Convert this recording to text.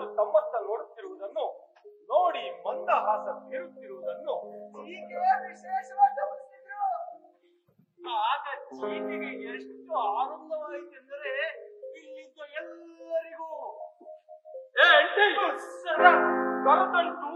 ಎಲ್ಲರೂ ತಮ್ಮತ್ತ ನೋಡುತ್ತಿರುವುದನ್ನು ನೋಡಿ ಮಂದಹಾಸ ಬೀರುತ್ತಿರುವುದನ್ನು ಹೀಗೆ ವಿಶೇಷವಾಗಿ ಗಮನಿಸಿದ್ರು ಆಗ ಚೀಟಿಗೆ ಎಷ್ಟು ಆನಂದವಾಯಿತೆಂದರೆ ಇಲ್ಲಿದ್ದ ಎಲ್ಲರಿಗೂ ಏ ಅಂಟಿ, ಸರ, ಕರತಂಟು